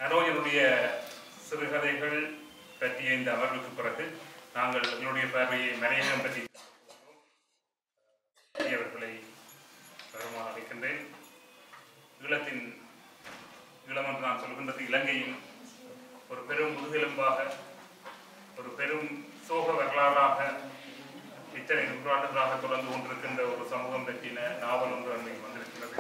அரோஜனுடைய சிறுகதைகள் பற்றிய இந்த அமர்வுக்கு பிறகு நாங்கள் எங்களுடைய பார்வையை மலையகம் பற்றி அவர்களை வருமாறு அழைக்கின்றேன் ஈழத்தின் ஈழம் என்று நான் சொல்கின்றது இலங்கையின் ஒரு பெரும் முதுகெலும்பாக ஒரு பெரும் சோக வரலாறாக இத்தனை நூற்றாண்டுகளாக தொடர்ந்து கொண்டிருக்கின்ற ஒரு சமூகம் பற்றின நாவல் ஒன்று அன்றைக்கு வந்திருக்கிறது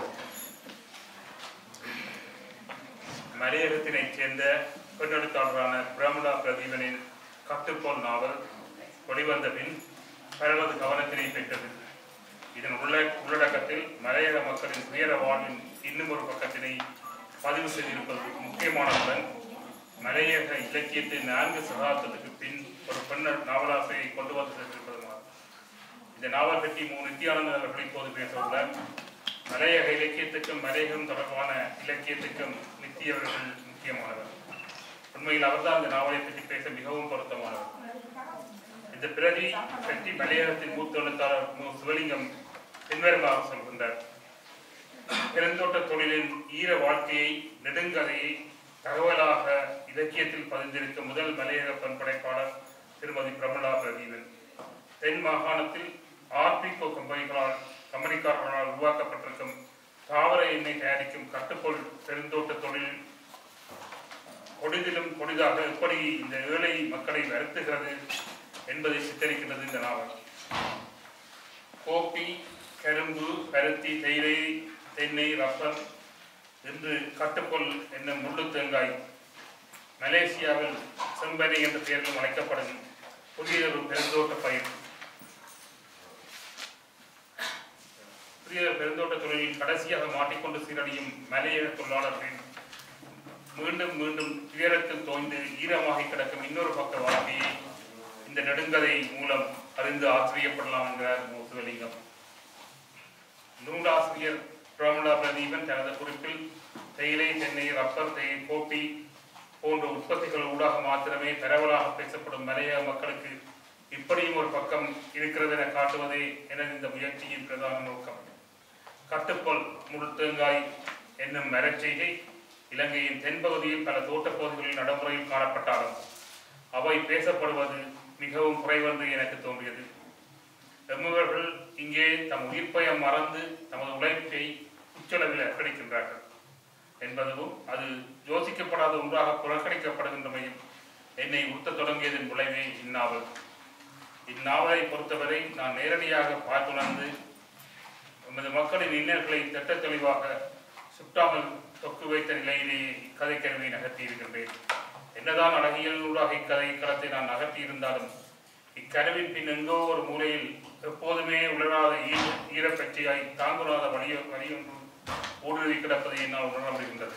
மலையகத்தினைச் சேர்ந்த பெண்ணெழுத்தாளரான பிரமலா பிரதீபனின் கட்டுப்போல் நாவல் வெளிவந்த பின் பலரது கவனத்தினை பெற்றது இதன் உள்ள உள்ளடக்கத்தில் மலையக மக்களின் துயர வாழ்வின் இன்னும் ஒரு பக்கத்தினை பதிவு செய்திருப்பது முக்கியமானதுடன் மலையக இலக்கியத்தின் நான்கு சகாப்தத்துக்கு பின் ஒரு பெண் நாவலாசிரியை கொண்டு வந்து சேர்த்திருப்பதுமாகும் இந்த நாவல் பற்றி மு நித்யானந்த அவர்கள் இப்போது பேசவுள்ளார் மலையக இலக்கியத்துக்கும் மலையகம் தொடர்பான இலக்கியத்துக்கும் நித்திய அவர்கள் முக்கியமானவர் உண்மையில் அவர்தான் இந்த நாவலை பற்றி பேச மிகவும் பொருத்தமானவர் இந்த பிரதி பற்றி மலையகத்தின் மூத்த எழுத்தாளர் மு சிவலிங்கம் பின்வருமாறு சொல்கின்றார் பெருந்தோட்ட தொழிலின் ஈர வாழ்க்கையை நெடுங்கதையை தகவலாக இலக்கியத்தில் பதிந்திருக்க முதல் மலையக பண்படைப்பாளர் திருமதி பிரமலா பிரதீபன் தென் மாகாணத்தில் ஆர்பிகோ கம்பெனிகளால் கம்பெனிக்காரர்களால் உருவாக்கப்பட்டிருக்கும் தாவர எண்ணெய் தயாரிக்கும் கட்டுப்பொல் பெருந்தோட்ட தொழில் கொடிதிலும் கொடிதாக எப்படி இந்த ஏழை மக்களை வருத்துகிறது என்பதை சித்தரிக்கின்றது இந்த நாவல் கோப்பி கரும்பு பருத்தி தேயிலை தென்னை ரப்பர் என்று கட்டுப்பொல் என்னும் முள்ளு தேங்காய் மலேசியாவில் செம்பனை என்ற பெயரிலும் அழைக்கப்படும் புதிய ஒரு பெருந்தோட்ட பயிர் புதிய பெருந்தோட்ட தொழிலில் கடைசியாக மாட்டிக்கொண்டு சீரழியும் மலையக தொழிலாளர்களின் மீண்டும் மீண்டும் துயரத்தில் தோய்ந்து ஈரமாகி கிடக்கும் இன்னொரு பக்க வாழ்க்கையை இந்த நெடுங்கதை மூலம் அறிந்து ஆச்சரியப்படலாம் என்கிறார் மு. சிவலிங்கம் நூலாசிரியர் பிரமலா பிரதீபன் தனது குறிப்பில் தேயிலை தென்னை ரப்பர் தேயிலை கோப்பி போன்ற உற்பத்திகள் ஊடாக மாத்திரமே பரவலாக பேசப்படும் மலையக மக்களுக்கு இப்படியும் ஒரு பக்கம் இருக்கிறது என காட்டுவதே எனது இந்த முயற்சியின் பிரதான நோக்கம் கட்டுப்பொல் முழு தேங்காய் என்னும் மரச்செய்கை இலங்கையின் தென்பகுதியில் பல தோட்டப் பகுதிகளில் நடைமுறையில் காணப்பட்டாலும் அவை பேசப்படுவது மிகவும் குறைவென்று எனக்கு தோன்றியது எம்முவர்கள் இங்கே தம் உயிர்ப்பயம் மறந்து தமது உழைப்பை உச்சளவில் அர்ப்பணிக்கின்றார்கள் என்பதும் அது யோசிக்கப்படாத ஒன்றாக புறக்கணிக்கப்படுகின்றமையும் என்னை உறுத்தத் தொடங்கியதன் விளைவே இந்நாவல் இந்நாவலை பொறுத்தவரை நான் நேரடியாக பார்த்துணர்ந்து நமது மக்களின் இன்னல்களை திட்ட தெளிவாக சுட்டாமல் தொக்கு வைத்த நிலையிலேயே இக்கதைக்கருவை நகர்த்தி இருக்கின்றேன் என்னதான் அழகியல் ஊடாக இக்கதை களத்தை நான் நகர்த்தி இருந்தாலும் இக்கருவின் பின் எங்கோ ஒரு மூலையில் எப்போதுமே உலராத ஈர ஈரப்பச்சையாய் தாங்குறாத வழிய வழியொன்று ஊடுருவி கிடப்பதை என்னால் உணர முடிகின்றது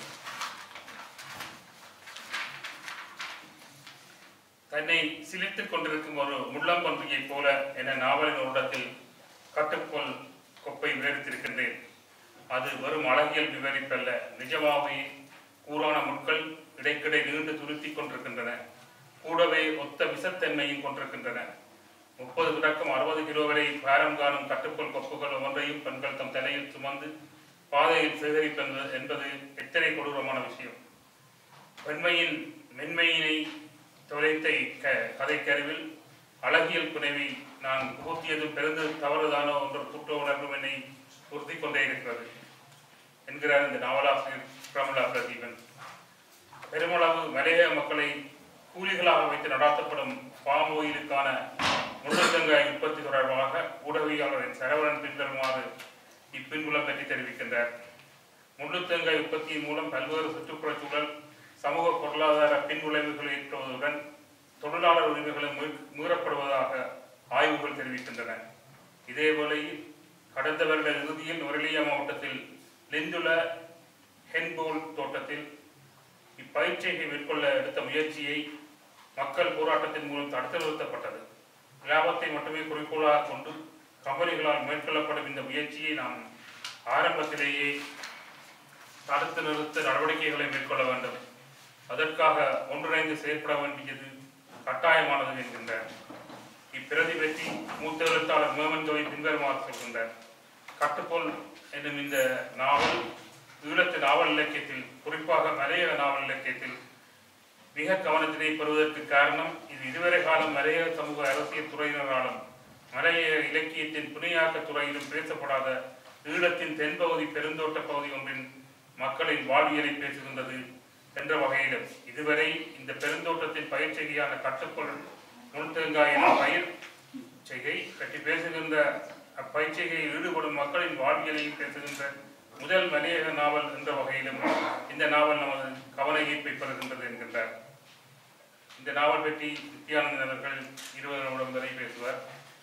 தன்னை சிலிர்த்துக் கொண்டிருக்கும் ஒரு முள்ளம்பன்றியைப் போல என நாவலின் ஒரு இடத்தில் கட்டுப்போல் கொப்பை விவரித்திருக்கின்றேன் அது வெறும் அழகியல் விவரிப்பல்ல நிஜமாகவே கூறான முட்கள் இடைக்கிடை நீண்டு துருத்திக் கொண்டிருக்கின்றன கூடவே ஒத்த விசத்தன்மையும் கொண்டிருக்கின்றன முப்பது தொடக்கம் அறுபது கிலோ வரை பாரம் காணும் கட்டுப்பொல் கொப்புகள் ஒவ்வொன்றையும் பெண்கள் தம் தலையில் சுமந்து பாதையில் சேகரிப்பது என்பது எத்தனை கொடூரமான விஷயம் பெண்மையின் மென்மையினை தொலைத்த க கதைக்கருவில் அழகியல் புனைவை நான் புகுத்தியதும் பெருந்து தவறுதானோ என்ற குற்ற உணர்வும் என்னை உறுத்தி கொண்டே இருக்கிறது என்கிறார் இந்த நாவலாசிரியர் பிரமலா பிரதீபன் பெருமளவு மலையக மக்களை கூலிகளாக வைத்து நடாத்தப்படும் பாம் ஓயிலுக்கான முள்ளத்தங்காய் உற்பத்தி தொடர்பாக ஊடகவியாளரின் சரவணன் பின்வருமாறு இப்பின்புலம் பற்றி தெரிவிக்கின்றார் முள்ளுத்தங்காய் உற்பத்தியின் மூலம் பல்வேறு சுற்றுப்புறச் சூழல் சமூக பொருளாதார பின்விளைவுகள் ஏற்படுவதுடன் தொழிலாளர் உரிமைகளும் மீ- மீறப்படுவதாக ஆய்வுகள் தெரிவிக்கின்றன இதேவேளையில் கடந்த வருட இறுதியில் நுரலியா மாவட்டத்தில் லிந்துல ஹென்போல் தோட்டத்தில் இப்பயிற்சியை மேற்கொள்ள எடுத்த முயற்சியை மக்கள் போராட்டத்தின் மூலம் தடுத்து நிறுத்தப்பட்டது லாபத்தை மட்டுமே குறிக்கோளாக கொண்டு கம்பெனிகளால் மேற்கொள்ளப்படும் இந்த முயற்சியை நாம் ஆரம்பத்திலேயே தடுத்து நிறுத்த நடவடிக்கைகளை மேற்கொள்ள வேண்டும் அதற்காக ஒன்றிணைந்து செயற்பட வேண்டியது கட்டாயமானது என்கின்றார் இப்பிரதி பற்றி மூத்த எழுத்தாளர் மேமன் ஜோய் பின்வருமாறு சொல்கின்றார் கட்டுப்போல் என்னும் இந்த நாவல் ஈழத்து நாவல் இலக்கியத்தில் குறிப்பாக மலையக நாவல் இலக்கியத்தில் மிக கவனத்தினை பெறுவதற்கு காரணம் இது இதுவரை காலம் மலையக சமூக அரசியல் துறையினராலும் மலையக இலக்கியத்தின் புனையாக்க துறையிலும் பேசப்படாத ஈழத்தின் தென்பகுதி பெருந்தோட்ட பகுதி ஒன்றின் மக்களின் வாழ்வியலை பேசுகின்றது என்ற வகையிலும் இதுவரை இந்த பெருந்தோட்டத்தின் பயிர் செய்கையான கட்டுக்குள் முன்தேங்காய் என்ற பயிர் செய்கை பற்றி பேசுகின்ற அப்பயிற்சிகையில் ஈடுபடும் மக்களின் வாழ்வியலையும் பேசுகின்ற முதல் மலையக நாவல் என்ற வகையிலும் இந்த நாவல் நமது கவன ஈர்ப்பை பெறுகின்றது என்கின்றார் இந்த நாவல் பற்றி நித்யானந்தன் அவர்கள் இருபது நிமிடம் வரை பேசுவார்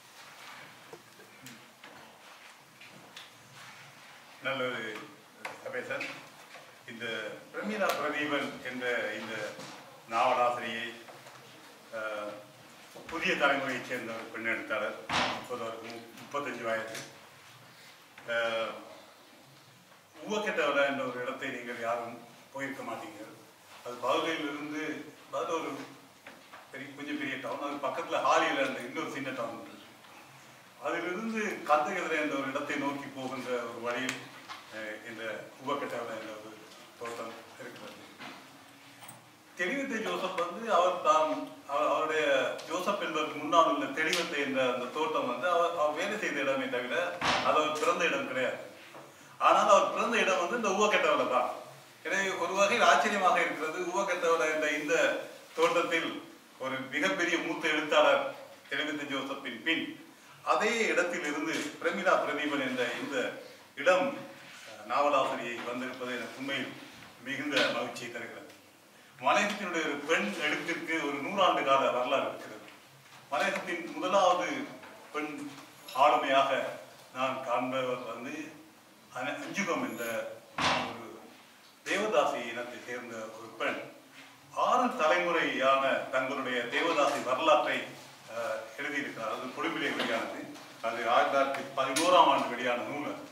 நல்லது சபேசன் இந்த பிரமிளா பிரதீபன் என்ற இந்த நாவலாசிரியை அஹ், புதிய தலைமுறையைச் சேர்ந்த ஒரு பெண் எழுத்தாளர் இப்போது அவருக்கு மு- முப்பத்தஞ்சு வயது அஹ், உவக்கெட்டவல என்ற ஒரு இடத்தை நீங்கள் யாரும் போயிருக்க மாட்டீங்க அது பகுதியில் இருந்து பதில் ஒரு பெரிய கொஞ்சம் பெரிய டவுன் அது பக்கத்தில் ஹாலியில் இருந்த இன்னொரு சின்ன டவுன் இருக்கு அதிலிருந்து கந்தகதிரை என்ற ஒரு இடத்தை நோக்கி போகின்ற ஒரு வழியில் அஹ், இந்த உபக்கட்டவன என்ற ஒரு தோட்டம் இருக்கிறது தெளிவத்தை ஜோசப் வந்து அவர் தான் அவர் அவருடைய ஜோசப் என்பதற்கு முன்னால் உள்ள தெளிவத்தை என்ற அந்த தோட்டம் வந்து அவர் அவர் வேலை செய்த இடமே தவிர அது அவர் பிறந்த இடம் கிடையாது ஆனால் அவர் பிறந்த இடம் வந்து இந்த உவக்கட்டவலை தான் எனவே ஒரு வகையில் ஆச்சரியமாக இருக்கிறது உவக்கட்டவலை என்ற இந்த தோட்டத்தில் ஒரு மிகப்பெரிய மூத்த எழுத்தாளர் தெளிவத்தை ஜோசப்பின் பின் அதே இடத்தில் இருந்து பிரமிளா பிரதீபன் என்ற இந்த இடம் அஹ், நாவலாசிரியை வந்திருப்பது எனக்கு உண்மையில் மிகுந்த மகிழ்ச்சியை தருகிறது மலையகத்தினுடைய ஒரு பெண் எழுத்திற்கு ஒரு நூறாண்டு கால வரலாறு இருக்கிறது மலையகத்தின் முதலாவது பெண் ஆளுமையாக நான் காண்பவர் வந்து அன- அஞ்சுகம் என்ற ஒரு தேவதாசி இனத்தை சேர்ந்த ஒரு பெண் ஆறு தலைமுறையான தங்களுடைய தேவதாசி வரலாற்றை அஹ், எழுதியிருக்கிறார் அது கொழும்பிலே வெளியானது அது ஆயிரத்தி தொள்ளாயிரத்தி பதினோராம் ஆண்டு வெளியான நூல் அது.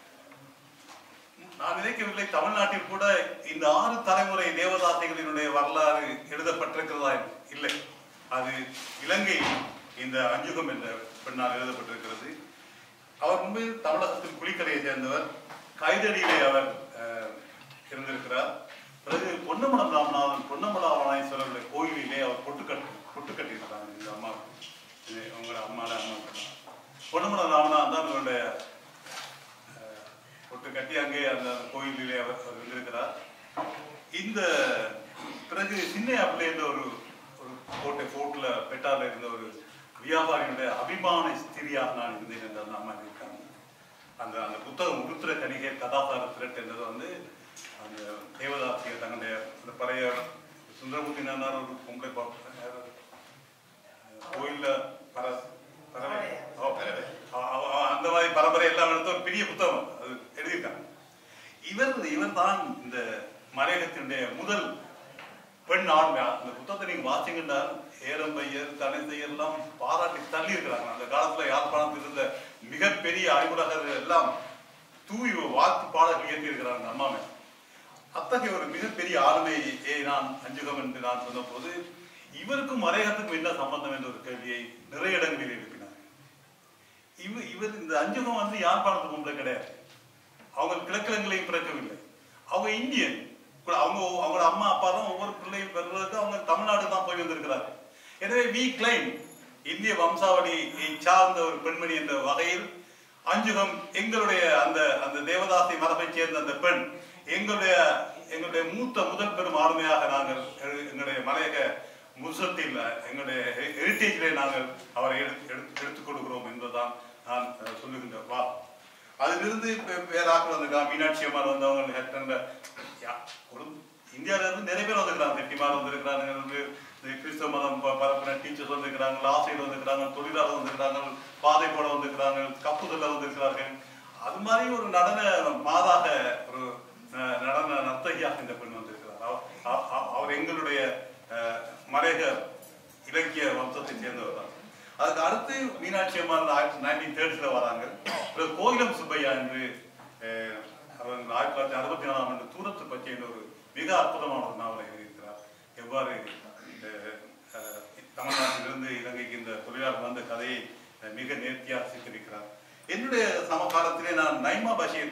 நான் நினைக்கவில்லை தமிழ்நாட்டில் கூட இந்த ஆறு தலைமுறை தேவதாசிகளினுடைய வரலாறு எழுதப்பட்டிருக்கிறதா என்று. இல்லை அது இலங்கை இந்த அஞ்சுகம் என்ற பெண்ணால் எழுதப்பட்டிருக்கிறது அவர் உண்மையில் தமிழகத்தில் குளிக்கரையை சேர்ந்தவர் கைதடியிலே அவர் அஹ், இருந்திருக்கிறார் பிறகு பொன்னமலம் ராமநாதன் பொன்னமலாவணேஸ்வரருடைய கோயிலிலே அவர் பொட்டு கட்டு பொட்டு கட்டியிருக்கிறாங்க இந்த அம்மா இது அவங்களோட அம்மாட அம்மா பொன்னமலம் ராமநாதன் தான் இவருடைய அஹ், பொட்டு கட்டி அங்கே அந்த கோயிலிலே அவர் அவர் இருந்திருக்கிறார் இந்த பிறகு சின்ன பிள்ளை என்ற ஒரு ஒரு கோட்டை போர்ட்ல பெட்டார்ல இருந்த ஒரு வியாபாரியுடைய அபிமான ஸ்திரியாக நான் இருந்தேன் என்று அந்த அம்மா இருக்காங்க அந்த அந்த புத்தகம் உருத்திர கணிகை கதாசார திரட்டு என்றது வந்து அந்த தேவதாசிய தங்களுடைய அந்த பழைய சுந்தரமூர்த்தி நானார் ஒரு பொம்பளை பார்ப்பேன் கோயில்ல பர பறவை ஓ, அவ- அவ- அவ- அந்த மாதிரி பரம்பரை எல்லாம் எடுத்த ஒரு பெரிய புத்தகம் அது எழுதியிருக்காங்க இவர் இவர் தான் இந்த மலையகத்தினுடைய முதல் பெண் ஆண்மை அந்த புத்தகத்தை நீங்க வாசிங்கன்னா ஏரம்பையர் தனிசையர் எல்லாம் பாராட்டி தள்ளி இருக்கிறாங்க அந்த காலத்துல யாழ்ப்பாணத்தில் இருந்த மிகப்பெரிய அறிவுலகர்கள் எல்லாம் தூவி வாழ்த்து பாடல்கள் இயற்றி இருக்கிறாங்க அந்த அம்மாவை அத்தகைய ஒரு மிகப்பெரிய ஆளுமையை நான் அஞ்சுகம் என்று நான் சொன்னபோது இவருக்கும் மலையகத்துக்கும் என்ன சம்பந்தம் என்ற ஒரு கேள்வியை நிறைய இடங்களில் எழுப்பினார் இவர் இவர் இந்த அஞ்சுகம் வந்து யாழ்ப்பாணத்து பொம்பளை கிடையாது அவங்க கிழக்கிழங்களையும் பிறக்கவில்லை அவங்க இந்தியன் கூட அவங்க அவங்களோட அம்மா அப்பா தான் ஒவ்வொரு பிள்ளையும் பெறுவதற்கு அவங்க தமிழ்நாடு தான் போய் வந்திருக்கிறார்கள் எனவே வி கிளைம் இந்திய வம்சாவளியை சார்ந்த ஒரு பெண்மணி என்ற வகையில் அஞ்சுகம் எங்களுடைய அந்த அந்த தேவதாசி மரபைச் சேர்ந்த அந்த பெண் எங்களுடைய எங்களுடைய மூத்த முதல் பெரும் ஆளுமையாக நாங்கள் எ- எங்களுடைய மலையக முசத்தில் எங்களுடைய ஹெரிட்டேஜிலே நாங்கள் அவரை எடுத்து எடுத்து எடுத்துக் கொடுக்கிறோம் என்பதுதான் நான் அஹ், சொல்லுகின்ற வா அதிலிருந்து இப்ப வேற ஆக்கள் வந்திருக்காங்க மீனாட்சி அம்மாள் வந்தவங்க ஹெட்டன்ல ஒரு இந்தியால இருந்து நிறைய பேர் வந்திருக்கிறாங்க செட்டிமார் வந்திருக்கிறாங்க வந்து இந்த கிறிஸ்தவ மதம் ப- பரப்பின டீச்சர்ஸ் வந்திருக்கிறாங்க ஆசிரியர் வந்திருக்கிறாங்க தொழிலாளர் வந்திருக்கிறாங்க பாதை போட வந்திருக்கிறாங்க கப்புதல்ல வந்திருக்கிறார்கள் அது மாதிரி ஒரு நடன மாதாக ஒரு அஹ், நடன நர்த்தகியாக இந்த பெண் வந்திருக்கிறார் அவ- அவ- அவ- அவர் எங்களுடைய அஹ், மலையக இலக்கிய வம்சத்தை சேர்ந்தவர் தான் அதுக்கு அடுத்து மீனாட்சி அம்மாள் ஆயிரத்தி நைன்டீன் தேர்ட்டில வராங்க பிறகு கோயிலம் சுப்பையா என்று அஹ், அவர் ஆயிரத்தி தொள்ளாயிரத்தி அறுபத்தி நாலாம் ஆண்டு தூரத்து பச்சை என்ற ஒரு மிக அற்புதமான ஒரு நாவலை எழுதியிருக்கிறார் எவ்வாறு அஹ், அஹ், தமிழ்நாட்டிலிருந்து இலங்கைக்கு இந்த தொழிலாளர் வந்த கதையை அஹ், மிக நேர்த்தியாக சித்தரிக்கிறார் என்னுடைய சமகாலத்திலே நான் நைமா பஷீர்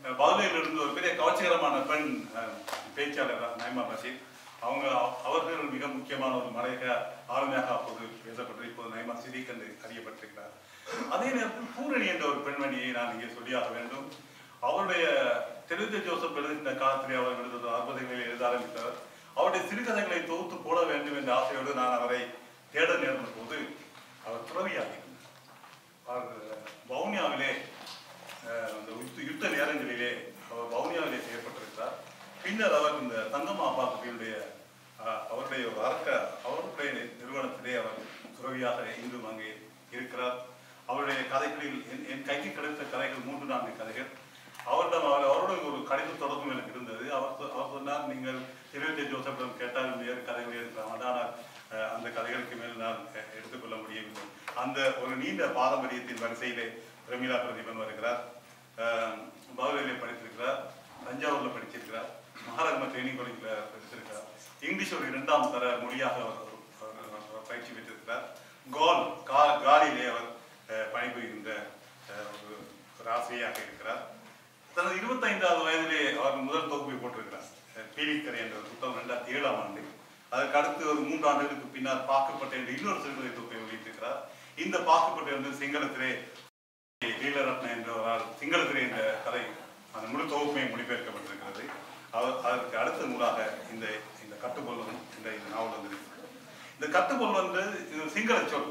பதுளையில் இருந்து ஒரு பெரிய கவர்ச்சிகரமான பெண் அஹ், பேச்சாளர் நயமா ரஷீத் அவங்க அவர்கள் மிக முக்கியமான ஒரு மலையக ஆளுமையாக அப்போது பேசப்பட்டு இப்போது நயமா சிதிக் என்று அறியப்பட்டிருக்கிறார் அதே நேரத்தில் பூரணி என்ற ஒரு பெண்மணியை நான் இங்கே சொல்லியாக வேண்டும் அவருடைய தெரிந்த ஜோசப் எழுதுகின்ற காலத்திலே அவர் எழுதுவது அறுபதுகளில் எழுத ஆரம்பித்தவர் அவருடைய சிறுகதைகளை தொகுத்து போட வேண்டும் என்ற ஆசையோடு நான் அவரை தேட நேர்ந்த போது அவர் துறவியாக இருந்தார் அவர் வவுனியாவிலே அஹ், அந்த யுத்த- யுத்த நேரங்களிலே அவர் வவுனியாவிலே செய்யப்பட்டிருக்கிறார் பின்னர் அவர் இந்த தங்கம்மா பாக்குடைய அவருடைய ஒரு அரக்க அவருடைய நிறுவனத்திலே அவர் துறவியாக இன்றும் அங்கே இருக்கிறார் அவருடைய கதைகளில் என் என் கைக்கு கிடைத்த கதைகள் மூன்று நான்கு கதைகள் அவரிடம் அவர் அவரோட ஒரு கடித தொடர்பும் எனக்கு இருந்தது அவர் சொ- அவர் சொன்னார் நீங்கள் இருபத்தி ஜோசப்பிடம் கேட்டால் வேறு கதைகள் இருக்கலாம் ஆனால் அஹ், அந்த கதைகளுக்கு மேல் நான் அஹ், எடுத்துக்கொள்ள முடியவில்லை அந்த ஒரு நீண்ட பாரம்பரியத்தின் வரிசையிலே பிரமிளா பிரதீபன் வருகிறார் அஹ், பகுதியிலே படித்திருக்கிறார் தஞ்சாவூர்ல படிச்சிருக்கிறார் மகாராஜா ட்ரைனிங் காலேஜில் படிச்சிருக்கிறார் இங்கிலீஷ் ஒரு இரண்டாம் தர மொழியாக அவர் அவர் அவர் பயிற்சி பெற்றிருக்கிறார் கால் கா காலிலே அவர் அஹ், பணிபுரிகின்ற அஹ், ஒரு ஒரு ஆசிரியராக இருக்கிறார் தனது இருபத்தைந்தாவது வயதிலே அவர் முதல் தொகுப்பை போட்டிருக்கிறார் அஹ், பீலிக்கரை என்ற ஒரு புத்தகம் ரெண்டாயிரத்தி ஏழாம் ஆண்டு அதற்கு அடுத்து ஒரு மூன்று ஆண்டுகளுக்கு பின்னர் பாக்குப்பட்ட என்ற இன்னொரு சிறுகதை தொகுப்பை வெளியிட்டிருக்கிறார் இந்த பாக்குப்பட்டை வந்து சிங்களத்திலே லீலரத்ன என்றவரால் சிங்களத்திலே இந்த கதை அந்த முழு தொகுப்புமே மொழிபெயர்க்கப்பட்டிருக்கிறது அவர் அதற்கு அடுத்த நூலாக இந்த இந்த கட்டுப்பொல்வன் என்ற இந்த நாவல் வந்திருக்கிறது இந்த கட்டுப்பொல் வந்து இது சிங்கள சொல்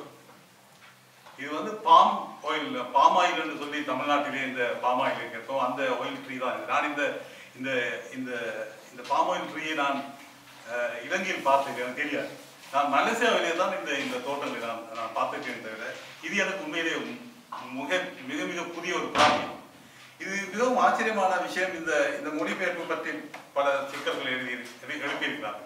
இது வந்து பாம் ஆயில் பாம் ஆயில் என்று சொல்லி தமிழ்நாட்டிலே இந்த பாம் ஆயில் கேட்டோம் அந்த ஆயில் ட்ரீ தான் இது நான் இந்த இந்த இந்த இந்த பாம் ஆயில் ட்ரீயை நான் அஹ், இலங்கையில் பார்த்துருக்கேன் எனக்கு தெரியாது நான் மலேசியாவிலே தான் இந்த இந்த தோட்டங்களை நான் நான் பார்த்துருக்கேன் தவிர இது எனக்கு உண்மையிலே மிக மிக மிக புதிய ஒரு பிராணியம் இது மிகவும் ஆச்சரியமான விஷயம் இந்த இந்த மொழிபெயர்ப்பு பற்றி பல சிக்கல்கள் எழுதி எழுதி- எழுப்பியிருக்கிறார்கள்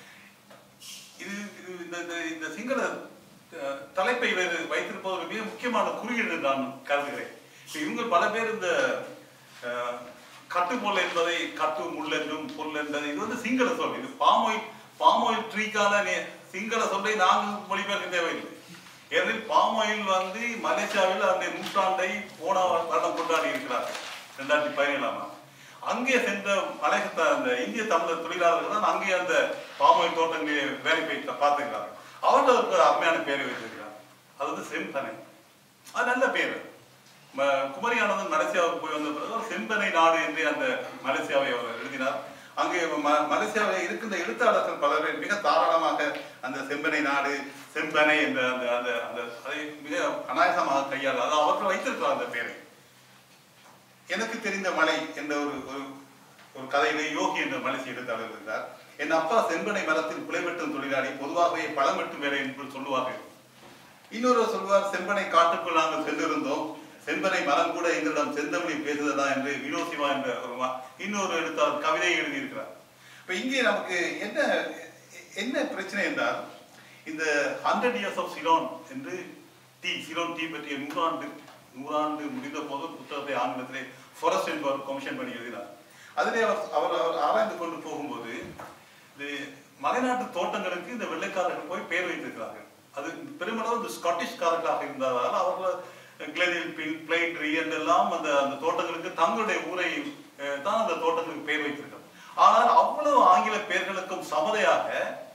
இது இது இந்த இந்த- இந்த சிங்கள அஹ், தலைப்பை வேறு வைத்திருப்பது ஒரு மிக முக்கியமான குறியீடு என்று நான் கருதுகிறேன் இப்ப இவங்க பல பேர் இந்த அஹ், கட்டுப்பொல் என்பதை கட்டு முள் என்றும் பொல் என்பது இது வந்து சிங்கள சொல் இது பாமோயில் பாமோயில் ட்ரீக்கான நே- சிங்கள சொல்லை நாங்கள் மொழிபெயர்க்க தேவையில்லை ஏனெனில் பாமாயில் வந்து மலேசியாவில் அந்த நூற்றாண்டை போன வருடம் கொண்டாடி இருக்கிறார்கள் ரெண்டாயிரத்தி பதினேழாம் ஆண்டு அங்கே சென்ற மலையக அந்த இந்திய தமிழர் தொழிலாளர்கள் தான் அங்கே அந்த பாமாயில் தோட்டங்களிலே வேலை போய் பார்த்துக்கிறார்கள் அவர்கள் ஒரு அருமையான பேரை வைத்திருக்கிறார் அது வந்து செம்பனை அது நல்ல பேர் ம- குமரி ஆனந்தன் மலேசியாவுக்கு போய் வந்த பிறகு ஒரு செம்பனை நாடு என்று அந்த மலேசியாவை அவர் எழுதினார் அங்கே ம- மலேசியாவில் இருக்கின்ற எழுத்தாளர்கள் பல பேர் மிக தாராளமாக அந்த செம்பனை நாடு செம்பனை என்ற அந்த அந்த அந்த அதை மிக அநாயகமாக கையாள் அது அவர்கள் வைத்திருக்கிறார் அந்த பேரை எனக்கு தெரிந்த மலை என்ற ஒரு ஒரு ஒரு கதையிலே யோகி என்ற மலேசிய எழுத்தாளர் இருந்தார் என் அப்பா செம்பனை மரத்தில் குலைவெட்டும் தொழிலாளி பொதுவாகவே பழம் வெட்டும் வேலை என்று சொல்லுவார்கள் இன்னொரு சொல்வார் செம்பனை காட்டுக்குள் நாங்கள் சென்றிருந்தோம் செம்பனை மரம் கூட எங்களிடம் செந்தமிழில் பேசுதடா என்று வினோசிவா என்ற ஒரு ம- இன்னொரு எழுத்தாளர் கவிதை எழுதியிருக்கிறார் இப்ப இங்கே நமக்கு என்ன என்ன பிரச்சனை என்றால் இந்த ஹண்ட்ரட் இயர்ஸ் ஆஃப் சிலோன் என்று டீ சிலோன் டீ பற்றிய நூறாண்டு நூறாண்டு முடிந்த போது புத்தகத்தை ஆங்கிலத்திலே ஃபாரஸ்ட் என்பவர் கமிஷன் பண்ணி எழுதினார் அதிலே அவர் அவர் அவர் ஆராய்ந்து கொண்டு போகும்போது இது மலைநாட்டு தோட்டங்களுக்கு இந்த வெள்ளைக்காரர்கள் போய் பேர் வைத்திருக்கிறார்கள் அது பெருமளவு இந்த ஸ்காட்டிஷ்காரர்களாக இருந்ததால் அவர்கள் கிளெனில் பின் பிளைட்ரி என்றெல்லாம் அந்த அந்த தோட்டங்களுக்கு தங்களுடைய ஊரை அஹ், தான் அந்த தோட்டங்களுக்கு பேர் வைத்திருக்கிறார் ஆனால் அவ்வளவு ஆங்கில பேர்களுக்கும் சமதையாக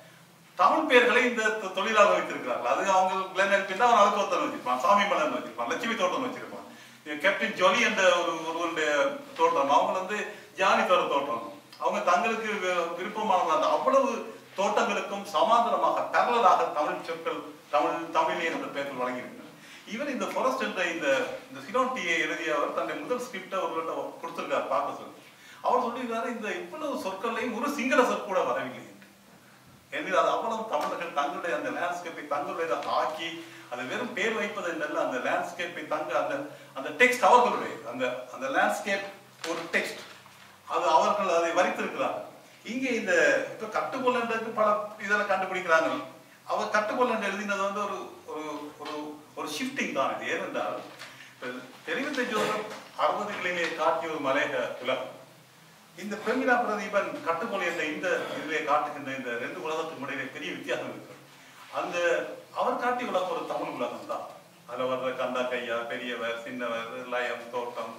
தமிழ் பெயர்களை இந்த தொ- தொழிலாளர் வைத்திருக்கிறார்கள் அது அவங்க கிளெனல் பின் அவன் அதுக்கு ஒருத்தன் வச்சிருப்பான் சாமி மலன் வச்சிருப்பான் லட்சுமி தோட்டம் வச்சிருப்பான் கேப்டன் ஜொலி என்ற ஒரு ஒருவருடைய தோட்டம் அவங்க வந்து ஜானி தோற தோட்டம் அவங்க தங்களுக்கு வி- விருப்பமான அந்த அவ்வளவு தோட்டங்களுக்கும் சமாந்தரமாக பேரலாக தமிழ் சொற்கள் தமிழ் தமிழே என்ற பெயர்கள் வழங்கியிருக்கிறார் இவர் இந்த ஃபாரஸ்ட் என்ற இந்த இந்த சிலோன்டியை எழுதியவர் தன்னுடைய முதல் ஸ்கிரிப்டை ஒருவர்கிட்ட கொடுத்திருக்கார் பார்க்க சொல்லி அவர் சொல்லியிருக்காரு இந்த இவ்வளவு சொற்களையும் ஒரு சிங்கள சொற் கூட வரவில்லை என்று ஏனெனில் அது அவ்வளவு தமிழர்கள் தங்களுடைய அந்த லேண்ட்ஸ்கேப்பை தங்களுடைய ஆக்கி அது வெறும் பேர் வைப்பது என்றல்ல அந்த லேண்ட்ஸ்கேப்பை தங்க அந்த அந்த டெக்ஸ்ட் அவர்களுடைய அந்த அந்த லேண்ட்ஸ்கேப் ஒரு டெக்ஸ்ட் அது அவர்கள் அதை வரித்திருக்கிறார்கள் இங்கே இந்த இப்ப கட்டுக்கொள்ளன்றதுக்கு பல இதெல்லாம் கண்டுபிடிக்கிறாங்க அவர் கட்டுக்கொள்ளன்று எழுதினது வந்து ஒரு ஒரு ஒரு ஒரு ஷிஃப்டிங் தான் இது ஏனென்றால் இப்ப தெரிவித்த ஜோசப் அறுபதுகளிலே காட்டிய ஒரு மலையக உலகம் இந்த பிரமிளா பிரதீபன் கட்டுக்கொலை என்ற இந்த இதிலே காட்டுகின்ற இந்த ரெண்டு உலகத்துக்கு இடையிலே பெரிய வித்தியாசம் இருக்கு அந்த அவர் காட்டிய உலகம் ஒரு தமிழ் உலகம் தான் அதுல வர்ற கந்தா கையா பெரியவர் சின்னவர் லயம் தோட்டம்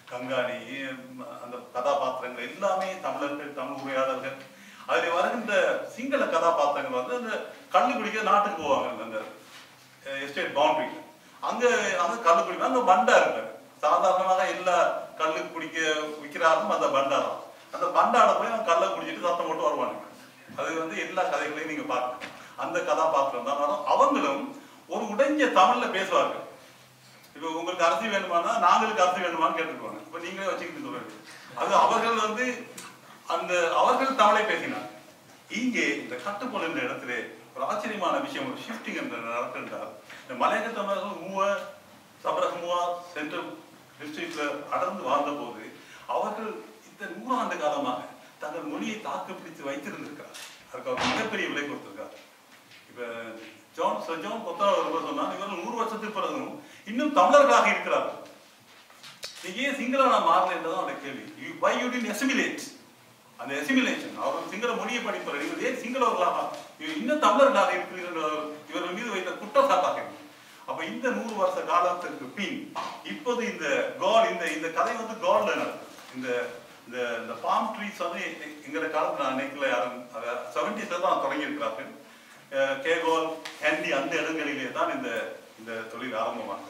கங்காணி அந்த கதாபாத்திரங்கள் எல்லாமே தமிழர்கள் தமிழ் உரையாடல்கள் அதில் வருகின்ற சிங்கள கதாபாத்திரங்கள் வந்து அந்த கள்ளு குடிக்க நாட்டுக்கு போவாங்க அந்த எஸ்டேட் பவுண்டரி அங்க அங்க கள்ளு குடிக்க அங்க பண்டா இருப்பாரு சாதாரணமாக எல்லா கள்ளு குடிக்க விற்கிறாரும் அந்த பண்டா தான் அந்த பண்டாட போய் அவன் கல்லை குடிச்சிட்டு சத்தம் போட்டு வருவானுங்க அது வந்து எல்லா கதைகளையும் நீங்க பார்க்கலாம் அந்த கதாபாத்திரம் தான் வரும் அவங்களும் ஒரு உடைஞ்ச தமிழ்ல பேசுவார்கள் இப்போ உங்களுக்கு அரிசி வேணுமானா நாங்களுக்கு அரிசி வேணுமான்னு கேட்டுக்குவாங்க இப்போ நீங்களே வச்சுக்கிட்டு சொல்லுங்க அது அவர்கள் வந்து அந்த அவர்கள் தமிழை பேசினார் இங்கே இந்த கட்டுப்போல் என்ற இடத்துல ஒரு ஆச்சரியமான விஷயம் ஒரு ஷிஃப்டிங் என்ற நடக்கின்றால் இந்த மலையக தமிழர்கள் மூவ சபரகமுவா சென்ட்ரல் டிஸ்ட்ரிக்ட்ல அடர்ந்து வாழ்ந்த போது அவர்கள் இந்த நூறாண்டு காலமாக தங்கள் மொழியை தாக்கு பிடித்து வைத்திருந்திருக்கிறார் அதுக்கு அவர் மிகப்பெரிய விலை கொடுத்திருக்கார் இப்ப ஜான் சர் ஜான் கொத்தா ஒருவர் சொன்னார் இவர்கள் நூறு வருஷத்துக்கு பிறகும் இன்னும் தமிழர்களாக இருக்கிறார்கள் நீங்க ஏன் சிங்களனா மாறல என்றதான் அந்த கேள்வி வை யூ டின் எசிமிலேட் அந்த எசிமிலேஷன் அவர் சிங்கள மொழியை படிப்பார் நீங்கள் ஏன் சிங்களவர்களாக இவர் இன்னும் தமிழர்களாக இருக்கிறீர்கள் என்று இவர்கள் மீது வைத்த குற்றச்சாட்டாக இருக்கு. அப்ப இந்த நூறு வருஷ காலத்திற்கு பின் இப்போது இந்த கால் இந்த இந்த கதை வந்து கால்ல நடக்குது இந்த இந்த இந்த பாம் ட்ரீஸ் வந்து எ- எங்களை காலத்துல நான் நினைக்கல யாரும் செவன்டிஸ்ல தான் தொடங்கி இருக்கிறார்கள் அஹ் கேகோல் ஹேண்டி அந்த இடங்களிலே தான் இந்த இந்த தொழில் ஆரம்பமானது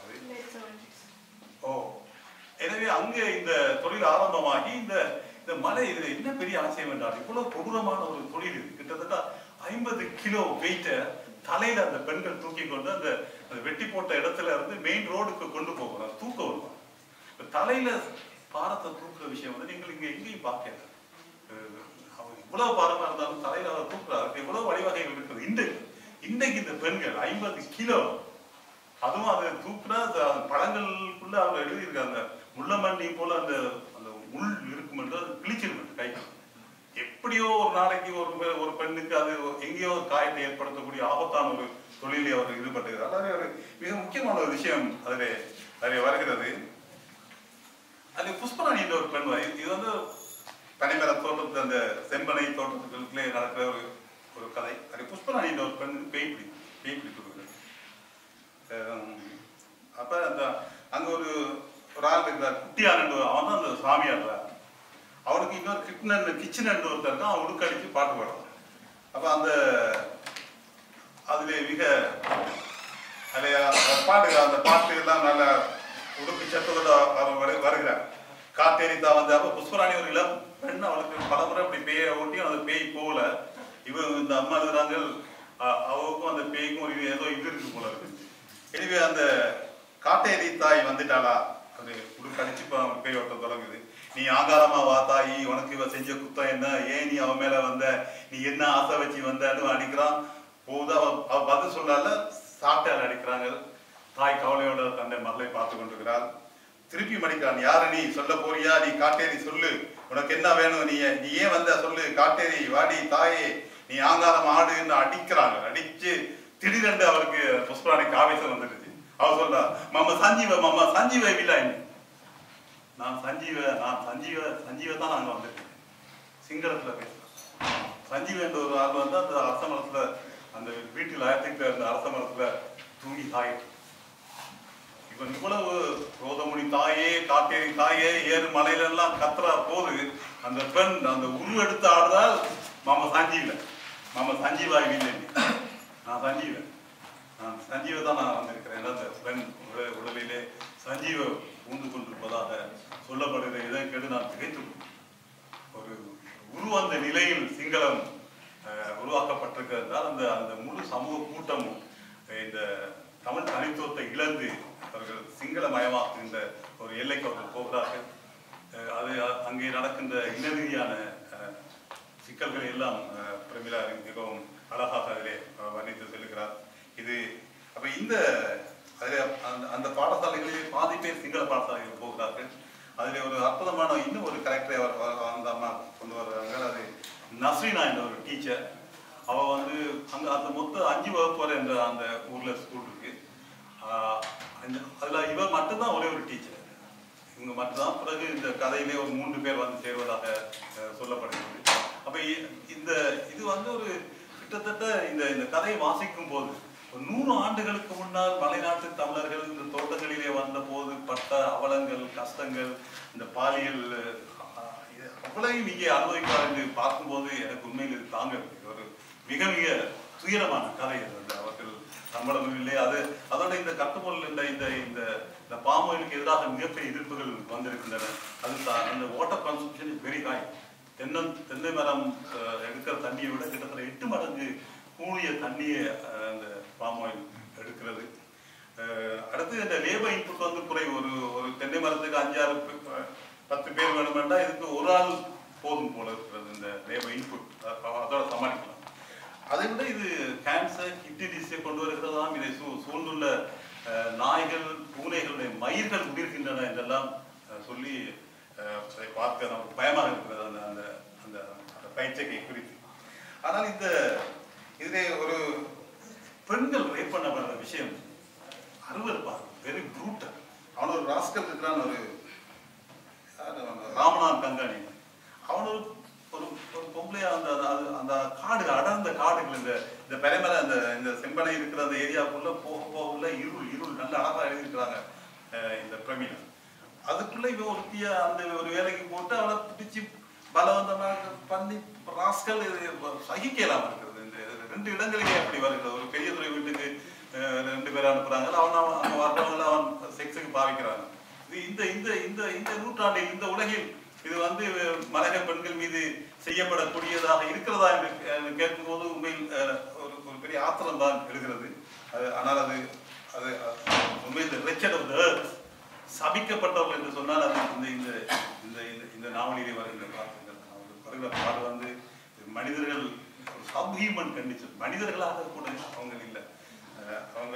ஓ எனவே அங்கே இந்த தொழில் ஆரம்பமாகி இந்த இந்த மலை இதுல என்ன பெரிய ஆசையம் என்றால் இவ்வளவு கொடூரமான ஒரு தொழில் இது கிட்டத்தட்ட ஐம்பது கிலோ வெயிட்ட தலையில அந்த பெண்கள் தூக்கி கொண்டு அந்த அந்த வெட்டி போட்ட இடத்துல இருந்து மெயின் ரோடுக்கு கொண்டு போகணும் தூக்க வருவாங்க இப்ப தலையில பாரத்தை தூக்குற விஷயம் வந்து நீங்கள் இங்க எங்கேயும் பார்க்கல அஹ் அவர் இவ்வளவு பாரமா இருந்தாலும் தலையில அவர் தூக்குறாரு இவ்வளவு வழிவகைகள் இருக்குது இன்றைக்கு இன்றைக்கு இந்த பெண்கள் ஐம்பது கிலோ அதுவும் அது தூக்குனா அது அந்த பழங்களுக்குள்ள அவங்க எழுதியிருக்காங்க அந்த முள்ளமண்டி போல அந்த அந்த முள் இருக்கும் என்று அது கிழிச்சிருக்கும் கை எப்படியோ ஒரு நாளைக்கு ஒரு பெ- ஒரு பெண்ணுக்கு அது எங்கேயோ ஒரு காயத்தை ஏற்படுத்தக்கூடிய ஆபத்தான ஒரு தொழிலை அவர் ஈடுபட்டுகிறார் அது ஒரு மிக முக்கியமான ஒரு விஷயம் அதிலே அதிலே வருகிறது அது புஷ்பராணி என்ற ஒரு பெண் வரை இது வந்து பனைமர தோட்டத்து அந்த செம்பனை தோட்டத்துக்குள்ளே நடக்கிற ஒரு ஒரு கதை அது புஷ்பராணி என்ற ஒரு பெண் பேய் பிடி பேய் பிடிக்கிறது அஹ் அப்ப அந்த அங்க ஒரு ஒரு ஆள் இருக்கிறார் குட்டியான் என்று அவன் தான் அந்த சாமியாடுறார் அவனுக்கு இன்னொரு கிட்னன் கிச்சன் என்று ஒருத்தர் இருக்கான் அவன் உடுக்கடிச்சு பாட்டு பாடுறான் அப்ப அந்த அதுல மிக அதுல அந்த பாட்டு அந்த பாட்டு எல்லாம் நல்ல உடுப்பு சத்தத்தோட அவன் வரு- வருகிறார் காத்தேரித்தா வந்து அப்ப புஷ்பராணி ஒரு இளம் பெண் அவளுக்கு பலமுறை அப்படி பேயை ஓட்டி அந்த பேய் போகல இவன் இந்த அம்மா எழுதுறாங்க அ- அவருக்கும் அந்த பேய்க்கும் ஒரு இது- ஏதோ இது இருக்கு போல இருக்கு எனவே அந்த காட்டேரி தாய் வந்துட்டாளா அது உடுக்கடிச்சு இப்ப அவன் பேய் ஓட்ட தொடங்குது நீ ஆங்காரமா வா தாயி உனக்கு இவ செஞ்ச குத்தம் என்ன ஏன் நீ அவன் மேல வந்த நீ என்ன ஆசை வச்சு வந்தன்னு அடிக்கிறான் போகுது அவ அவ பதில் சொல்லால சாப்பிட்டால் அடிக்கிறாங்க தாய் கவலையோட தன்னை மகளை பார்த்து கொண்டிருக்கிறாள் திருப்பி மடிக்கிறான் யாரு நீ சொல்ல போறியா நீ காட்டேரி சொல்லு உனக்கு என்ன வேணும் நீ நீ ஏன் வந்த சொல்லு காட்டேரி வாடி தாயே நீ ஆங்காரம் ஆடுன்னு அடிக்கிறாங்க அடிச்சு திடீரென்று அவருக்கு புஷ்பராணிக்கு ஆவேசம் வந்துடுச்சு அவ சொல்றா மாமா சஞ்சீவ மாமா சஞ்சீவ வில்லாய் நான் சஞ்சீவ நான் சஞ்சீவ சஞ்சீவ தான் நாங்க வந்திருக்கேன் சிங்களத்துல பேசுறேன் சஞ்சீவ என்ற ஒரு ஆள் வந்து அந்த அரச மரத்துல அந்த வீட்டில் ஆயிரத்தி இருந்த அரச மரத்துல தூங்கி தாயிட்டு இவன் இவ்வளவு ரோதமுனி தாயே காட்டேரி தாயே ஏறு மலையில எல்லாம் கத்துறா போது அந்த பெண் அந்த உரு எடுத்து ஆடுதால் மாமா சஞ்சீவ மாமா சஞ்சீவாய் இல்லை நான் சஞ்சீவ நான் சஞ்சீவ தான் நான் வந்திருக்கிறேன் ஏன்னா அந்த பெண் உட- உடலிலே சஞ்சீவ பூந்து கொண்டிருப்பதாக சொல்லப்படுகிற இதை கேட்டு நான் திகைத்து போனேன். ஒரு உருவந்த நிலையில் சிங்களம் அஹ், உருவாக்கப்பட்டிருக்கிறதால் அந்த அந்த முழு சமூக கூட்டமும் அஹ், இந்த தமிழ் தனித்துவத்தை இழந்து அவர்கள் சிங்களமயமாக்குகின்ற ஒரு எல்லைக்கு அவர்கள் போகிறார்கள் அஹ், அது அ- அங்கே நடக்கின்ற இனரீதியான அஹ், சிக்கல்களை எல்லாம் அஹ், பிரமிளா மிகவும் அழகாக அதிலே அஹ், வர்ணித்து செல்கிறார் இது அப்ப இந்த அதிலே அந்த அந்த பாடசாலைகளிலே பாதி பேர் சிங்கள பாடசாலைகள் போகிறார்கள் அதிலே ஒரு அற்புதமான இன்னும் ஒரு கரெக்டரை அவர் அவர் அந்த அம்மா கொண்டு வர்றாங்க அது நஸ்ரீனா என்ற ஒரு டீச்சர் அவ வந்து அங்க அந்த மொத்த அஞ்சு வகுப்பு வரை என்ற அந்த ஊர்ல ஸ்கூல் இருக்கு ஆஹ் அந்த- அதுல இவ மட்டும்தான் ஒரே ஒரு டீச்சர் இவங்க மட்டும்தான் பிறகு இந்த கதையிலே ஒரு மூன்று பேர் வந்து சேர்வதாக அஹ், சொல்லப்படுகிறது அப்ப இ- இந்த இது வந்து ஒரு கிட்டத்தட்ட இந்த இந்த கதையை வாசிக்கும் போது ஒரு நூறு ஆண்டுகளுக்கு முன்னால் மலைநாட்டு தமிழர்கள் இந்த தோட்டங்களிலே வந்த போது பட்ட அவலங்கள் கஷ்டங்கள் இந்த பாலியல் அஹ், இது அவ்வளவையும் இங்கே அனுபவிப்பார் என்று பார்க்கும்போது எனக்கு உண்மையில் இது தாங்கவில்லை ஒரு மிக மிக துயரமான கதை அது அந்த அவர்கள் சம்பளமும் இல்லை அது அதோட இந்த கட்டுப்பொருள் இந்த இந்த இந்த இந்த பாமோயிலுக்கு எதிராக மிகப்பெரிய எதிர்ப்புகள் வந்திருக்கின்றன அது தான் அந்த water consumption is very high தென்னம் தென்னை மரம் அஹ், எடுக்கிற தண்ணியை விட கிட்டத்தட்ட எட்டு மடங்கு கூடிய தண்ணியை அஹ், அந்த பாமாயில் எடுக்கிறது அஹ், அடுத்து இந்த லேபர் இன்புட் வந்து குறைவு ஒரு ஒரு தென்னை மரத்துக்கு அஞ்சாறு பே- அஹ், பத்து பேர் வேணுமெண்டா இதுக்கு ஒரு ஆள் போதும் போல இருக்கிறது இந்த லேபர் இன்புட் அதோட சமாளிக்கலாம் அதை விட இது கேன்சர் கிட்னி டிசீஸை கொண்டு வருகிறதாம் இதை சூ சூழ்ந்துள்ள அஹ், நாய்கள் பூனைகளுடைய மயிர்கள் உயிர்கின்றன என்றெல்லாம் அஹ், சொல்லி அஹ், அதை பார்க்க நமக்கு பயமாக இருக்கிறது அந்த அந்த அந்த அந்த பயிற்சியை குறித்து ஆனால் இந்த இதிலே ஒரு பெண்கள் ரேப் பண்ணப்படுற விஷயம் அருவருப்பாக வெரி ப்ரூட்டல் அவன் ஒரு ராஸ்கல் இருக்கிறான் ஒரு யாரு அவன்? ராமநாத் கங்காணி அவன் ஒரு ஒரு ஒரு பொம்பளையா அந்த அந்த- அந்த காடு அடர்ந்த காடுகள் இந்த இந்த பெருமலை அந்த இந்த செம்பனை இருக்கிற அந்த ஏரியாவுக்குள்ள போக போக உள்ள இருள் இருள் நல்ல அழகா எழுதியிருக்கிறாங்க அஹ் இந்த பிரமிழா அதுக்குள்ள இவன் ஒருத்திய அந்த ஒரு வேலைக்கு போட்டு அவளை பிடிச்சி பலவந்தமாக பண்ணி ராஸ்கல் இது சகிக்கலாம இருக்கிறது இந்த ரெண்டு இடங்களிலே அப்படி வருகிறது ஒரு பெரிய துறை வீட்டுக்கு அஹ், ரெண்டு பேர் அனுப்புறாங்க அவன் அவன் அங்க வர்றவங்கள அவன் செக்ஸுக்கு பாவிக்கிறாங்க இது இந்த இந்த இந்த இந்த நூற்றாண்டில் இந்த உலகில் இது வந்து மலைய பெண்கள் மீது செய்யப்படக்கூடியதாக இருக்கிறதா என்று அஹ், கேட்கும்போது உண்மையில் அஹ், ஒரு ஒரு பெரிய ஆத்திரம் தான் எழுகிறது அது ஆனால் அது அது அஹ், உண்மையில் இந்த ரெச்சட் ஆஃப் த சபிக்கப்பட்டவர்கள் என்று சொன்னால் அது இந்த இந்த இந்த இந்த- இந்த நாவலிலே வருகிற பாட்டுகள் அவங்க வருகிற பாடு வந்து மனிதர்கள் சப்ஹியூமன் கண்டிஷன் மனிதர்களாக கூட அவங்க இல்லை அஹ், அவங்க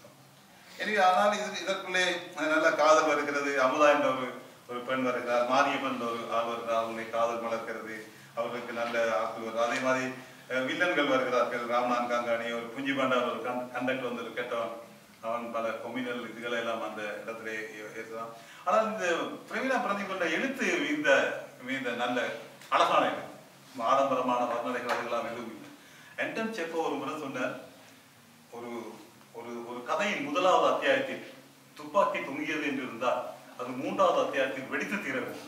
எனவே ஆனால் இது இதற்குள்ளே நல்ல காதல் வருகிறது அமுதா என்ற ஒரு ஒரு பெண் வருகிறார் மாரியம்மன் என்ற ஒரு ஆள் வருகிறார் அவங்களை காதல் வளர்க்கிறது அவர்களுக்கு நல்ல ஆக்கு வருது அதே மாதிரி அஹ், வில்லன்கள் வருகிறார்கள் ராமநாத் காங்காணி ஒரு புஞ்சி பாண்டார் ஒரு கண்டக்ட் வந்து ஒரு கெட்டவன் அவன் பல கொமினல் இதுகளை எல்லாம் அந்த இடத்திலே ஏற்றுதான் ஆனால் இந்த பிரவீனா பிரதி கொண்ட எழுத்து இந்த இந்த நல்ல அழகான எழுத்து. ஆடம்பரமான வர்ணனைகள் அதெல்லாம் எதுவும் இல்லை என்டன் செப்போ ஒரு முறை சொன்னார் ஒரு ஒரு ஒரு கதையின் முதலாவது அத்தியாயத்தில் துப்பாக்கி தொங்கியது என்று இருந்தால் அது மூன்றாவது அத்தியாயத்தில் வெடித்து தீர வேண்டும்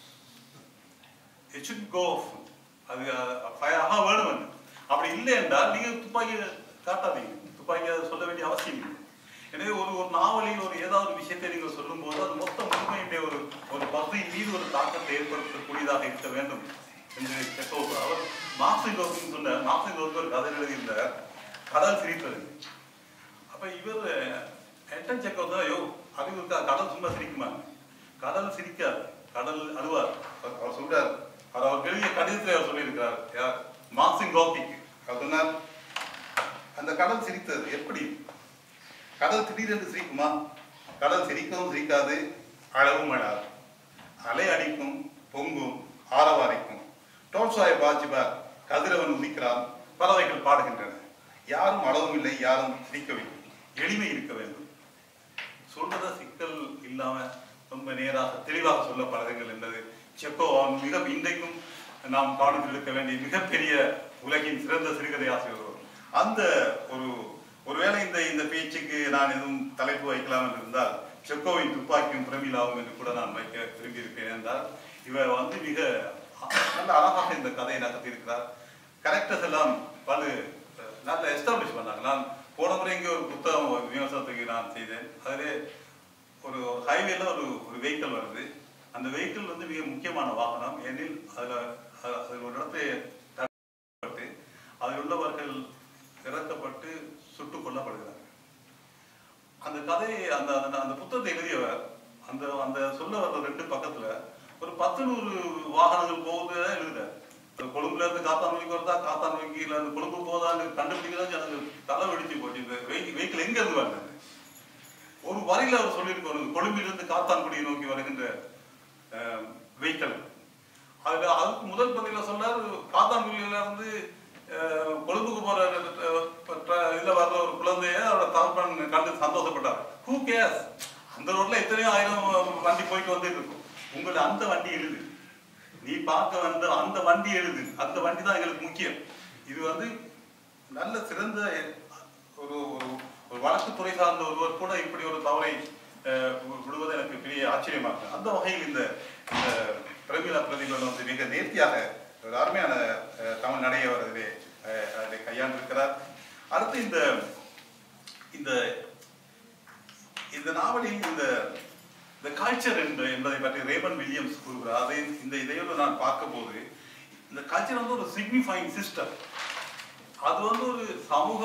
it should go off. அது ஃபயராக வேணும் என்று. அப்படி இல்லை என்றால் நீங்க துப்பாக்கி காட்டாதீங்க துப்பாக்கி அதை சொல்ல வேண்டிய அவசியம் இல்லை எனவே ஒரு ஒரு நாவலில் ஒரு ஏதாவது ஒரு விஷயத்தை நீங்கள் சொல்லும்போது அது மொத்த முழுமையுடைய ஒரு ஒரு பகுதியின் மீது ஒரு தாக்கத்தை ஏற்படுத்தக்கூடியதாக இருக்க வேண்டும் என்று செப்போ அவர் மார்க்சின் லோகன் சொன்ன மார்க்சின் லோகன் ஒரு கதை எழுதியிருந்தார் கடல் சிரித்தது அப்ப இவர் என்டன் செக்கோ தான் ஐயோ அறிவு இருக்கா கடல் சும்மா சிரிக்குமா கடல் சிரிக்காது கடல் அழுவார் அவர் அவர் சொல்றார் அவர் அவர் எழுதிய கடிதத்தில் அவர் சொல்லியிருக்கிறார் யார் மார்க்சின் லோக்கிக்கு அவர் சொன்னார் அந்த கடல் சிரித்தது எப்படி கடல் திடீரென்று சிரிக்குமா கடல் சிரிக்கவும் சிரிக்காது அழவும் அழாது அலை அடிக்கும் பொங்கும் ஆரவாரிக்கும் டோல்சாய் பாஜிபார் கதிரவன் உதிக்கிறான் பறவைகள் பாடுகின்றன யாரும் அளவும் இல்லை யாரும் சிரிக்கவில்லை எளிமை இருக்க வேண்டும் சொல்றத சிக்கல் இல்லாம ரொம்ப நேராக தெளிவாக சொல்ல பழகுங்கள் என்பது செக்கோ அவன் மிக இன்றைக்கும் நாம் கவனத்தில் இருக்க வேண்டிய மிகப்பெரிய உலகின் சிறந்த சிறுகதை ஆசிரியர் ஒருவர். அந்த ஒரு ஒருவேளை இந்த இந்த பேச்சுக்கு நான் எதுவும் தலைப்பு வைக்கலாம் என்று இருந்தால் செக்கோவின் துப்பாக்கியும் பிரமிளாவும் என்று கூட நான் வைக்க விரும்பி இருப்பேன் என்றால் இவர் வந்து மிக நல்ல அழகாக இந்த கதையை நகர்த்தியிருக்கிறார் கரெக்டர்ஸ் எல்லாம் பல அஹ், நல்ல எஸ்டாப்ளிஷ் பண்ணாங்க நான் போன முறை இங்கே ஒரு புத்தகம் ஒரு விமர்சனத்துக்கு நான் செய்தேன் அதிலே ஒரு ஹைவேல ஒரு ஒரு வெஹிக்கிள் வருது அந்த வெஹிக்கிள் வந்து மிக முக்கியமான வாகனம் ஏனில் அதுல அ- அதில் ஒரு இடத்தை தடுக்கப்பட்டு அதில் உள்ளவர்கள் இறக்கப்பட்டு சுட்டுக் கொல்லப்படுகிறார்கள் அந்த கதையை அந்த அந்த அந்த புத்தகத்தை எழுதியவர் அந்த அந்த சொல்ல வர்ற ரெண்டு பக்கத்துல ஒரு பத்து நூறு வாகனங்கள் போகுது எழுதுறாரு இப்ப கொழும்புல இருந்து காத்தான்மைக்கு வருதா காத்தான்மைக்கு இல்ல இருந்து கொழும்பு போதான்னு கண்டுபிடிக்கதான் எனக்கு தலை வெடிச்சு போச்சு இந்த வெஹிக்கிள் எங்க இருந்து வருது ஒரு வரியில அவர் சொல்லியிருக்காரு கொழும்பிலிருந்து காத்தான்குடியை நோக்கி வருகின்ற வெஹிக்கிள் அதுல அதுக்கு முதல் பதில சொன்னார் காத்தான்குடியில இருந்து அஹ், கொழும்புக்கு போற அஹ், ட்ர- இதுல வர்ற ஒரு குழந்தைய அவரோட தகப்பன் கண்டு சந்தோஷப்பட்டார் ஹூ கேர்ஸ் அந்த ரோட்ல எத்தனையோ ஆயிரம் வண்டி போயிட்டு வந்துட்டு இருக்கும் உங்களை அந்த வண்டி எழுது நீ பார்க்க வந்த அந்த வண்டி எழுது அந்த வண்டி தான் எங்களுக்கு முக்கியம் இது வந்து நல்ல சிறந்த ஒரு ஒரு ஒரு வழக்குத்துறை சார்ந்த ஒருவர் கூட இப்படி ஒரு தவறை அஹ், வி- விடுவது எனக்கு பெரிய ஆச்சரியமா இருக்கு அந்த வகையில் இந்த இந்த பிரமிளா பிரதிபலன் வந்து மிக நேர்த்தியாக ஒரு அருமையான அஹ், தமிழ் நடையை அவர் அதிலே அஹ், அதிலே கையாண்டிருக்கிறார் அடுத்து இந்த இந்த இந்த நாவலில் இந்த இந்த கல்ச்சர் என்று என்பதை பற்றி ரேமன் வில்லியம்ஸ் கூறுகிறார் அதை இந்த இதையோடு நான் பார்க்கும்போது இந்த கல்ச்சர் வந்து ஒரு சிக்னிஃபைங் சிஸ்டம் அது வந்து ஒரு சமூக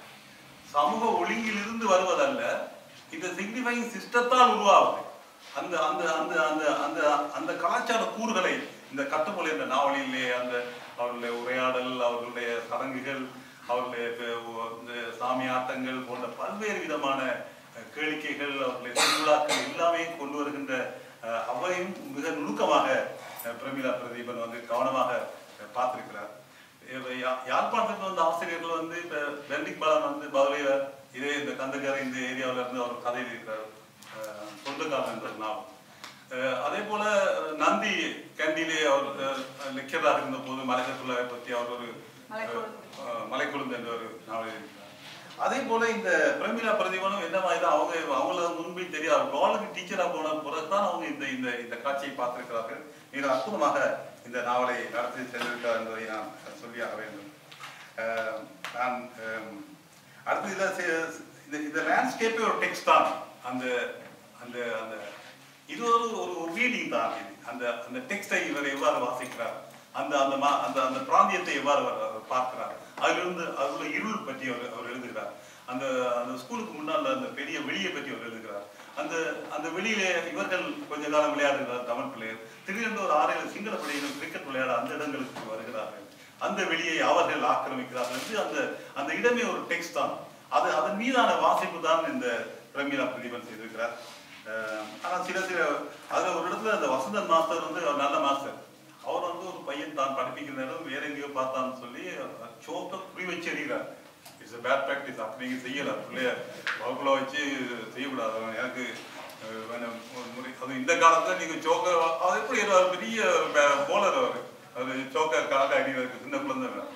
சமூக ஒழுங்கிலிருந்து வருவதல்ல இந்த சிக்னிஃபைங் சிஸ்டத்தால் உருவாகுது அந்த அந்த அந்த அந்த அந்த அந்த கலாச்சார கூறுகளை இந்த கட்டுமொழி என்ற நாவலிலே அந்த அவர்களுடைய உரையாடல் அவர்களுடைய சடங்குகள் அவர்களுடைய ப- ஒ- இந்த சாமி ஆட்டங்கள் போன்ற பல்வேறு விதமான அஹ், கேளிக்கைகள் அவர்களுடைய திருவிழாக்கள் எல்லாமே கொண்டு வருகின்ற அஹ், அவையும் மிக நுணுக்கமாக அஹ், பிரமிளா பிரதீபன் வந்து கவனமாக அஹ், பார்த்திருக்கிறார் இப்ப யா- யாழ்ப்பாணத்துக்கு வந்த ஆசிரியர்கள் வந்து இப்ப பெண்டிக் பாலன் வந்து பவுலிய இதே இந்த கந்தகரை இந்த ஏரியாவுல இருந்து அவர் கதை எழுதியிருக்கிறார் அஹ், சொந்தக்காரன் என்ற நாவல் அஹ், அதே போல அஹ், நந்தி கேண்டிலே அவர் லெக்சராக இருந்த போது மலைக்கத்துள்ளாவை பற்றி அவர் ஒரு மலைக்கொழுந்து. அஹ், மலைக்கொழுந்து என்ற ஒரு நாவல் எழுதியிருக்கிறார் அதே போல இந்த பிரமிளா பிரதிபலம் என்ன மாதிரி தான் அவங்க அவங்கள முன்பே தெரியாது காலுக்கு டீச்சரா போன பிறகுதான் அவங்க இந்த இந்த இந்த காட்சியை பார்த்திருக்கிறார்கள் மிக அற்புதமாக இந்த நாவலை நடத்தி சென்றிருக்கிறார் என்பதை நான் சொல்லியாக வேண்டும் அஹ், நான் அஹ், அடுத்து இதுல சி- இந்த இந்த லேண்ட்ஸ்கேப்பே ஒரு டெக்ஸ்ட் தான் அந்த அந்த அந்த இது ஒரு ஒரு ரீடிங் தான் இது அந்த அந்த டெக்ஸ்டை இவர் எவ்வாறு வாசிக்கிறார் அந்த அந்த மா- அந்த அந்த பிராந்தியத்தை எவ்வாறு அவர் அவர் பார்க்கிறார் அதிலிருந்து அதுல இருள் பற்றி அவர் அவர் எழுதுகிறார் அந்த அந்த ஸ்கூலுக்கு முன்னால் அந்த பெரிய வெளியை பற்றி அவர் எழுதுகிறார் அந்த அந்த வெளியிலே இவர்கள் கொஞ்ச காலம் விளையாடுகிறார் தமிழ் பிள்ளையர் திடீரென்று ஒரு ஆறையில் சிங்கள பிள்ளைகள் கிரிக்கெட் விளையாட அந்த இடங்களுக்கு வருகிறார்கள் அந்த வெளியை அவர்கள் ஆக்கிரமிக்கிறார்கள் என்று அந்த அந்த இடமே ஒரு டெக்ஸ்ட் தான் அது அதன் மீதான வாசிப்பு தான் இந்த பிரமிளா பிரதீபன் செய்திருக்கிறார் அஹ் ஆனா சில சில அதுல ஒரு இடத்துல அந்த வசந்தன் மாஸ்டர் வந்து அவர் நல்ல மாஸ்டர் அவர் வந்து ஒரு பையன் தான் படிப்பிக்கிற நேரம் வேற எங்கேயோ பார்த்தான்னு சொல்லி சோக்க குறி வச்சு எறிகிறார் இட்ஸ் பேட் ப்ராக்டிஸ் அப்படி நீங்க செய்யல பிள்ளைய வகுப்புல வச்சு செய்யக்கூடாது அவன் எனக்கு அஹ், வேணும், ஒரு முறை அது இந்த காலத்துல நீங்க சோக்க அது எப்படி ஒரு பெரிய போலர் அவர் அது சோக்க காக்க அடிக்கிறதுக்கு சின்ன குழந்தை வேணும்.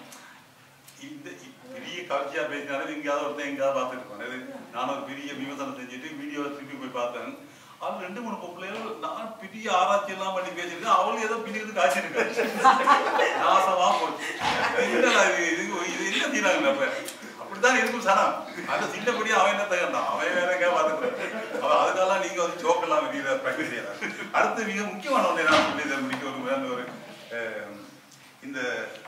இந்த பெரிய கவர்ச்சியா பேசினாலும் எங்கேயாவது ஒருத்தன் எங்கேயாவது பார்த்துட்டு இருப்பான் அது நான் ஒரு பெரிய விமர்சனம் செஞ்சுட்டு வீடியோ திருப்பி போய் பார்த்தேன் அது ரெண்டு மூணு பொம்பளைகள் நான் பெரிய ஆராய்ச்சி எல்லாம் பண்ணி பேசியிருக்கேன் அவளும் ஏதோ பின்னிருந்து காய்ச்சிருக்கேன் நாசமா போச்சு என்னடா இது இது இது என்ன செய்யறாங்க அப்ப அப்படித்தான் இருக்கும் சனம் அந்த சின்னபடி அவன் என்ன தகண்டான் அவன் வேற எங்க பார்த்துக்கிறான் அவன் அதுக்கெல்லாம் நீங்க வந்து சோக்கெல்லாம் வெளியில ப்ராக்டிஸ் செய்யறாங்க அடுத்து மிக முக்கியமான ஒண்ணு நான் சொல்லி இதை முடிக்க ஒரு அந்த ஒரு அஹ், இந்த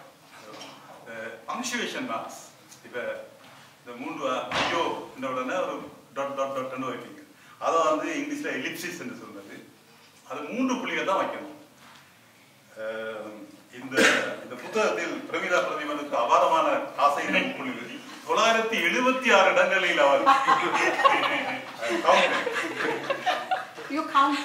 பங்க்சுவேஷன் மார்க்ஸ் இப்ப இந்த மூன்று ஐயோ இந்த உடனே ஒரு டாட் டாட் டாட்னு வைப்பீங்க அதை வந்து இங்கிலீஷ்ல எலிப்சிஸ் என்று சொல்றது அது மூன்று புள்ளிகள் தான் வைக்கணும் அஹ் இந்த இந்த புத்தகத்தில் பிரமிதா பிரதிமனுக்கு அபாரமான ஆசைகள் புள்ளிகள் தொள்ளாயிரத்தி எழுபத்தி ஆறு இடங்களில் அவர் அஹ் count. You count.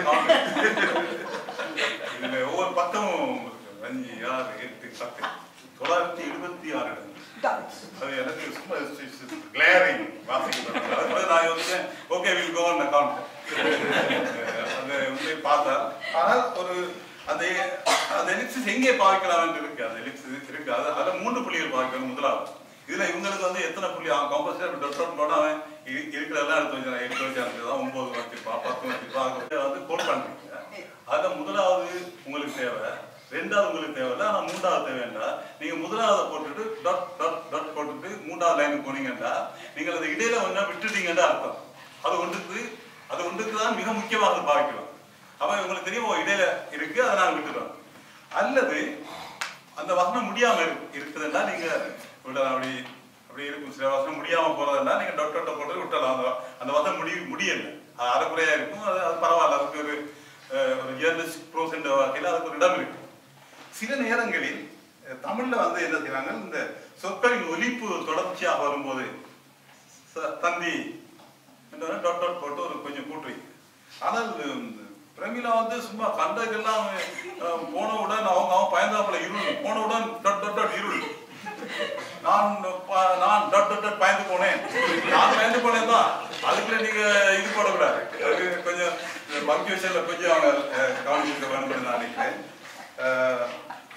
இதுல ஒவ்வொரு பக்கமும் இருக்கு. அஞ்சு ஆறு எட்டு பத்து தொள்ளாயிரத்தி எழுபத்தி ஆறு இடங்கள் Done. அது எனக்கு சும்மா கிளேரிங் வாசிக்கிறது அதுக்கு நான் யோசிச்சேன் okay will go on account அது வந்து பார்த்தா ஆனால் ஒரு அந்த அந்த எலிப்சிஸ் எங்கே பார்க்கலாம் என்று இருக்கு அந்த எலிப்சிஸ் இருக்கு அது அதுல மூன்று புள்ளிகள் பார்க்கணும் முதலாவது இதுல இவங்களுக்கு வந்து எத்தனை புள்ளி அவன் கம்பல்சரி டொட் போட அவன் இ- இருக்கிறதெல்லாம் எடுத்து வச்சான் எடுத்து வச்சான் ஒன்பது வச்சிருப்பான் பத்து வச்சிருப்பான் அதை வந்து கோட் பண்றீங்க அதுல முதலாவது உங்களுக்கு தேவை ரெண்டாவது உங்களுக்கு தேவையில்ல ஆனா மூன்றாவது தேவைன்னா நீங்க முதலாவது போட்டுட்டு டாட் டாட் டாட் போட்டுட்டு மூன்றாவது லைனுக்கு போனீங்கன்னா நீங்கள் அந்த இடையில ஒண்ணா விட்டுட்டீங்கன்னு அர்த்தம் அது ஒன்றுக்கு அது ஒன்றுக்கு தான் மிக முக்கியமாக பாவிக்கலாம் அப்ப உங்களுக்கு தெரியும் ஓ, இடையில இருக்கு அதை நான் விட்டுறோம் அல்லது அந்த வசனம் முடியாம இருக்கு இருக்குதுன்னா நீங்க விடலாம் அப்படி அப்படி இருக்கும் சில வசனம் முடியாம போறதுன்னா நீங்க டாட் டாட் போட்டு விட்டலாம் அந்த அந்த வசனம் முடி முடியல அது அரைக்குறையா இருக்கும் அது அது பரவாயில்ல அதுக்கு ஒரு அஹ், ஒரு ஜேர்னலிஸ்ட் ப்ரோஸ் என்ற வகையில் அதுக்கு ஒரு இடம் இருக்கு சில நேரங்களில் அஹ், தமிழ்ல வந்து என்ன செய்றாங்க இந்த சொற்களின் ஒலிப்பு தொடர்ச்சியாக வரும்போது ச- தந்தி என்ன டாட் டாட் போட்டு ஒரு கொஞ்சம் கூட்டுறீங்க ஆனால் இந்த பிரமிளா வந்து சும்மா கண்டதுக்கெல்லாம் அஹ், போனவுடன் அவங்க அவன் பயந்தாப்புல இருள் போனவுடன் டாட் டாட் டாட் இருள் நான் ப- நான் டாட் டாட் டாட் பயந்து போனேன் நான் பயந்து போனேன் தான் அதுக்குள்ள நீங்க இது போடக்கூடாது அது கொஞ்சம் பங்க்சுவேஷன்ல கொஞ்சம் அவங்க அஹ், கவனிச்சுக்க வேணும்னு நான் நினைக்கிறேன் அஹ்,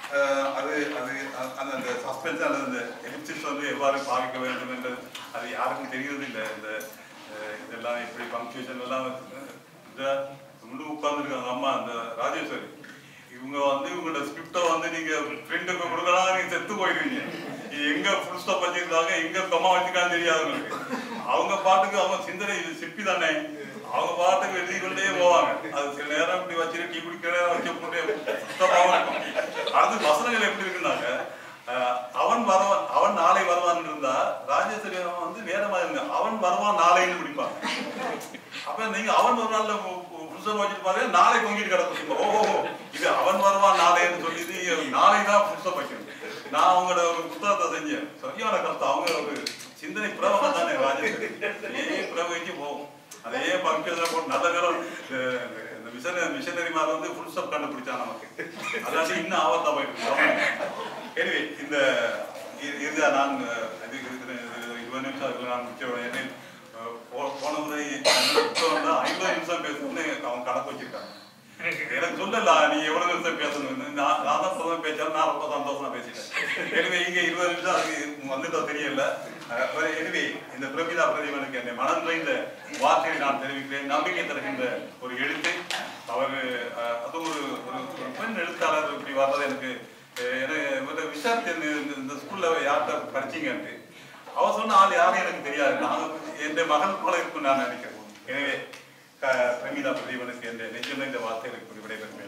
அஹ், அது அது அ- அந்த அந்த சஸ்பென்ஸ் அல்லது அந்த எலிப்சிஸ் வந்து எவ்வாறு பாவிக்க வேண்டும் என்று அது யாருக்கும் தெரியறது இல்லை இந்த அஹ், இதெல்லாம் எப்படி பங்க்சுவேஷன் எல்லாம் இந்த முழு உட்கார்ந்துருக்காங்க அம்மா அந்த ராஜேஸ்வரி இவங்க வந்து இவங்களோட ஸ்கிரிப்டை வந்து நீங்க ஃப்ரெண்டுக்கு கொடுக்கலாம் நீங்க செத்து போயிடுவீங்க இது எங்க ஃபுல் ஸ்டாப் வச்சிருக்காங்க எங்க கம்மா வச்சிருக்கான்னு தெரியாது உங்களுக்கு அவங்க பாட்டுக்கு அவங்க சிந்தனை இது சிப்பி தானே அவங்க பாட்டுக்கு எழுதி கொண்டே போவாங்க அது சில நேரம் இப்படி வச்சுட்டு டீ குடிக்கிற நேரம் வச்சு போட்டே சுத்தமாவும் இருக்கும் அடுத்து வசனங்கள் எப்படி இருக்குன்னாக்க அஹ், அவன் வரவன் அவன் நாளை வருவான் இருந்தா ராஜேஸ்வரி அவன் வந்து நேரமா இருங்க அவன் வருவான் நாளைன்னு முடிப்பாங்க அப்ப நீங்க அவன் ஒரு நாள்ல புருஷன் வச்சுட்டு பாருங்க நாளை தொங்கிட்டு கிடக்கும் ஓஹோ இது அவன் வருவான் நாளைன்னு சொல்லி இது நாளை தான் புருஷன் வைக்கணும் நான் அவங்களோட ஒரு புத்தகத்தை செஞ்சேன் சரியான கருத்து அவங்க ஒரு சிந்தனை பிரபலம் தானே ராஜேஸ்வரி அதே பிரவகிச்சு போகும் அதே பங்கேஜ்ல போட்டு நல்ல நேரம் இந்த- இந்த மிஷன மிஷனரிமார் வந்து ஃபுல் ஸ்டாப் கண்டுபிடிச்சா நமக்கு அதாச்சும் இன்னும் ஆபத்தா போயிட்டு எனவே இந்த இ- இதுதான் நான் அஹ், இது இருக்கிற இருபது நிமிஷம் அதுக்குள்ள நான் முடிச்சிடுவேன் ஏன்னா, அஹ், போ- போன முறை புத்தகம் தான் ஐம்பது நிமிஷம் பேசணும்னு அவன் கணக்கு வச்சிருக்காங்க எனக்கு சொல்லல நீ எவ்வளவு நிமிஷம் பேசணும்னு நான் நான் தான் பிரதம பேச்சாலும் நான் ரொம்ப சந்தோஷமா பேசிட்டேன் எனவே இங்க இருபது நிமிஷம் அதுக்கு வந்துட்டோ தெரியல எனவே இந்த பிரபிதா பிரதீபனுக்கு என்னை மனம் நிறைந்த வார்த்தையை நான் தெரிவிக்கிறேன் நம்பிக்கை தருகின்ற ஒரு எழுத்து அவர் அஹ், அது ஒரு ஒரு ஒரு பெண் எழுத்தாளர் இப்படி வர்றது எனக்கு அஹ், எனக்கு இவரை விசாரித்தேன் இந்த- இந்த ஸ்கூல்ல யார்கிட்ட படிச்சீங்கன்ட்டு அவர் சொன்ன ஆள் யாரும் எனக்கு தெரியாது நான் என் மகன் போல இருக்கும்னு நான் நினைக்கிறேன் எனவே க- பிரமிதா பிரதீபனுக்கு என்ற நெஞ்சம் இந்த வார்த்தைகளுக்கு விடைபெறுகிறேன்